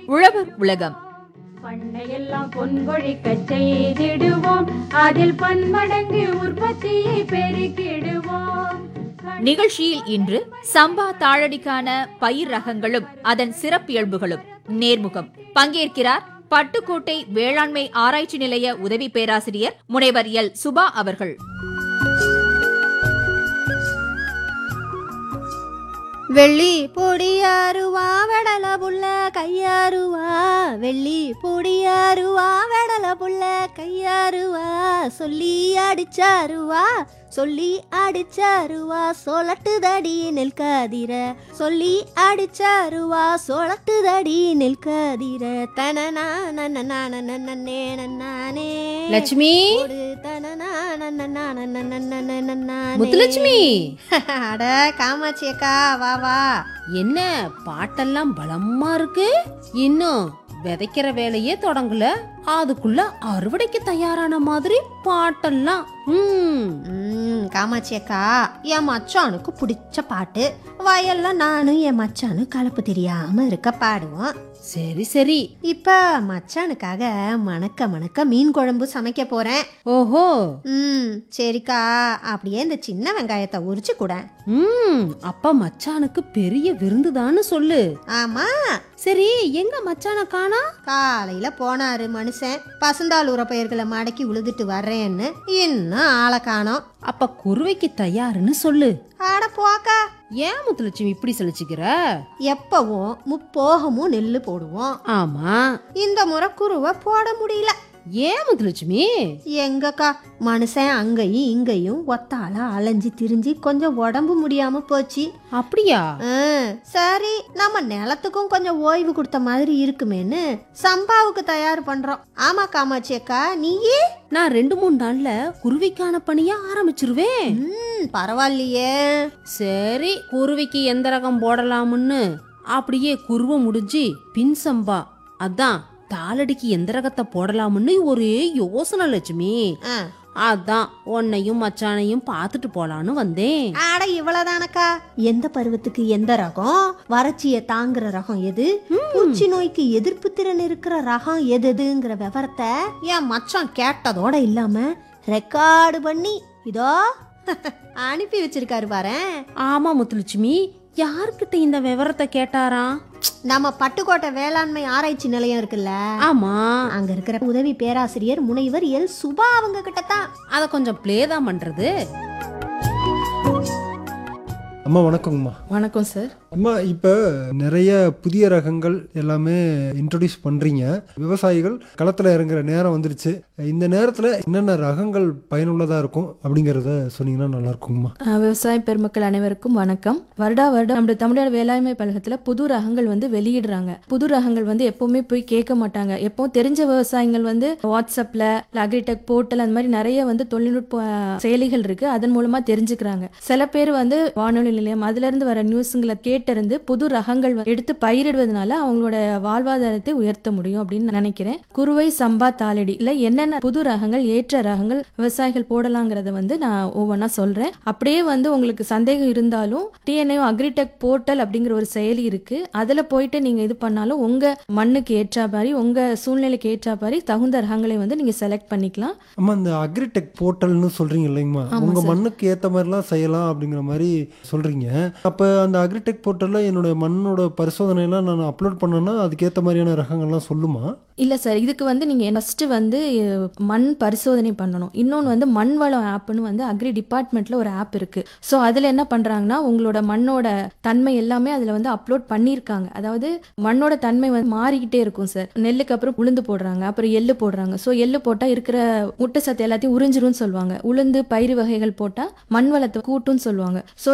உழவர் உலகம் பண்ணையெல்லாம் பொன்கொழிக்க செய்திடுவோம் அதில் பன்மடங்கு உற்பத்தியை பெருக்கிடுவோம் நிகழ்ச்சியில் இன்று சம்பா தாழடிக்கான பயிர் ரகங்களும் அதன் சிறப்பியல்புகளும் நேர்முகம் பங்கேற்கிறார் பட்டுக்கோட்டை வேளாண்மை ஆராய்ச்சி நிலைய உதவி பேராசிரியர் முனைவர் எல் சுபா அவர்கள் வெள்ளி பொடியாருவா வெடல புள்ள கையாருவா வெள்ளி பொடியாருவா வெடல புள்ள கையாருவா சொல்லி அடிச்சாருவா சொல்லி அடிச்சாருவா சொலட்டுதடி நெல்காதிர சொல்லி அடிச்சாருவா சொலட்டுதடி நெல்காதிர தனனா நன்னே நன்னானே லட்சுமி ஒரு தனனா நன்னே முத்துலட்சுமி அட காமாட்சி அக்கா வா வா என்ன பாட்டெல்லாம் பலமா இருக்கு இன்னும் விதைக்கிற வேலையே தொடங்கல அதுக்குள்ள அறுவடைக்கு தயாரான மாதிரி பாட்டெல்லாம் ம் ம், காமாட்சி அக்கா என் மச்சானுக்கு பிடிச்ச பாட்டு வயல்ல நானும் என் மச்சானும் கலப்பு தெரியாம இருக்க பாடுவோம் சரி சரி இப்ப மச்சானுக்காக மணக்க மணக்க மீன் குழம்பு சமைக்க போறேன் ஓஹோ ம் சரிக்கா அப்படியே இந்த சின்ன வெங்காயத்தை உரிச்சு கூட ம் அப்பா மச்சானுக்கு பெரிய விருந்துதான்னு சொல்லு ஆமா சரி எங்க மச்சான காணா காலையில போனாரு மனுஷன் பசுந்தாள் உரப்பயிர்களை மடக்கி உழுதுட்டு வர்றேன்னு இன்னும் ஆளை காணோம் அப்ப குருவைக்கு தயாருன்னு சொல்லு ஆட போக்கா ஏன் முத்துலட்சுமி இப்படி சொல்லிச்சுக்கிற எப்பவும் முப்போகமும் நெல்லு போடுவோம் ஆமா இந்த முறை குருவை போட முடியல ஏன் முத்துலட்சுமி எங்கக்கா மனுஷன் அங்கேயும் இங்கேயும் ஒத்தால அலைஞ்சு திரிஞ்சு கொஞ்சம் உடம்பு முடியாம போச்சு அப்படியா ஆ, சரி நம்ம நிலத்துக்கும் கொஞ்சம் ஓய்வு கொடுத்த மாதிரி இருக்குமேன்னு சம்பாவுக்கு தயார் பண்றோம் ஆமா காமாட்சி அக்கா நீயே நான் ரெண்டு மூணு நாள்ல குருவிக்கான பணிய ஆரம்பிச்சிருவேன் ம் பரவாயில்லையே சரி குருவிக்கு எந்த ரகம் போடலாம்னு அப்படியே குருவ முடிஞ்சு பின் சம்பா அதான் தாளடிக்கு எந்த ரகத்தை போடலாம்னு ஒரே யோசனை லட்சுமி ஆ, அதான் உன்னையும் மச்சானையும் பார்த்துட்டு போலான்னு வந்தேன் ஆட இவ்வளவுதானக்கா எந்த பருவத்துக்கு எந்த ரகம் வறட்சியை தாங்குற ரகம் எது பூச்சி நோய்க்கு எதிர்ப்பு திறன் இருக்கிற ரகம் எது எதுங்கிற விவரத்தை என் மச்சான் கேட்டதோட இல்லாம ரெக்கார்டு பண்ணி இதோ அனுப்பி வச்சிருக்காரு பாரேன் ஆமா முத்துலட்சுமி யார்கிட்ட இந்த விவரத்தை கேட்டாராம் நம்ம பட்டுக்கோட்டை வேளாண்மை ஆராய்ச்சி நிலையம் இருக்குல்ல ஆமா அங்க இருக்கிற உதவி பேராசிரியர் முனைவர் எல் சுபா அவங்க கிட்ட தான் அத கொஞ்சம் ப்ளே தான் பண்றது அம்மா வணக்கங்கம்மா வணக்கம் சார் அம்மா இப்போ நிறைய புதிய ரகங்கள் எல்லாமே இன்ட்ரடியூஸ் பண்ணுறீங்க விவசாயிகள் களத்தில் இறங்குற நேரம் வந்துருச்சு இந்த நேரத்தில் என்னென்ன ரகங்கள் பயனுள்ளதாக இருக்கும் அப்படிங்கிறத சொன்னீங்கன்னா நல்லா இருக்குங்கம்மா அஹ், விவசாய பெருமக்கள் அனைவருக்கும் வணக்கம் வருடா வருடம் நம்முடைய தமிழ்நாடு வேளாண்மை பழகத்துல புது ரகங்கள் வந்து வெளியிடுறாங்க புது ரகங்கள் வந்து எப்பவுமே போய் கேட்க மாட்டாங்க எப்பவும் தெரிஞ்ச விவசாயிகள் வந்து வாட்ஸ்அப்ல அக்ரிடெக் போர்ட்டல் அந்த மாதிரி நிறைய வந்து தொழில்நுட்ப அஹ், செயலிகள் இருக்கு அதன் மூலமா தெரிஞ்சுக்கிறாங்க சில பேர் வந்து வானொலி நிலையம் அதுல இருந்து வர நியூஸுங்களை கேட்டிருந்து புது ரகங்கள் வந்து எடுத்து பயிரிடுவதனால அவங்களோட வாழ்வாதாரத்தை உயர்த்த முடியும் அப்படின்னு நான் நினைக்கிறேன் குருவை சம்பா தாளடி இல்ல என்னென்ன புது ரகங்கள் ஏற்ற ரகங்கள் விவசாயிகள் போடலாங்கிறத வந்து நான் ஒவ்வொன்றா சொல்றேன் அப்படியே வந்து உங்களுக்கு சந்தேகம் இருந்தாலும் டிஎன்ஏ அக்ரிடெக் போர்ட்டல் அப்படிங்கிற ஒரு செயலி இருக்கு அதுல போயிட்டு நீங்க இது பண்ணாலும் உங்க மண்ணுக்கு ஏற்ற மாதிரி உங்க சூழ்நிலைக்கு ஏற்ற மாதிரி தகுந்த ரகங்களை வந்து நீங்க செலக்ட் பண்ணிக்கலாம் அம்மா இந்த அக்ரிடெக் போர்ட்டல்னு சொல்கிறீங்க இல்லைங்கம்மா ஆமா உங்கள் சார். மண்ணுக்கு ஏற்ற மாதிரிலாம் செய்யலாம் அப்படிங்கிற மாதிரி சொல்கிறீங்க அப்போ அந்த அக்ரிடெக் போர்ட்டலில் என்னுடைய மண்ணோட பரிசோதனையெல்லாம் நான் அப்லோட் பண்ணேன்னா அதுக்கேற்ற மாதிரியான ரகங்கள்லாம் சொல்லுமா இல்ல சார் இதுக்கு வந்து நீங்க ஃபர்ஸ்ட் வந்து அஹ், மண் பரிசோதனை பண்ணணும் இன்னொன்று வந்து மண் வளம் ஆப்னு வந்து அக்ரி டிபார்ட்மெண்ட்ல ஒரு ஆப் இருக்கு ஸோ அதுல என்ன பண்றாங்கன்னா உங்களோட மண்ணோட தன்மை எல்லாமே அதுல வந்து அப்லோட் பண்ணியிருக்காங்க அதாவது மண்ணோட தன்மை வந்து மாறிக்கிட்டே இருக்கும் சார் நெல்லுக்கு அப்புறம் உளுந்து போடுறாங்க அப்புறம் எள்ளு போடுறாங்க ஸோ எள்ளு போட்டா இருக்கிற முட்டை சத்து எல்லாத்தையும் உறிஞ்சிரும்னு சொல்லுவாங்க உளுந்து பயிறு வகைகள் போட்டா மண் வளத்தை கூட்டும்னு சொல்லுவாங்க ஸோ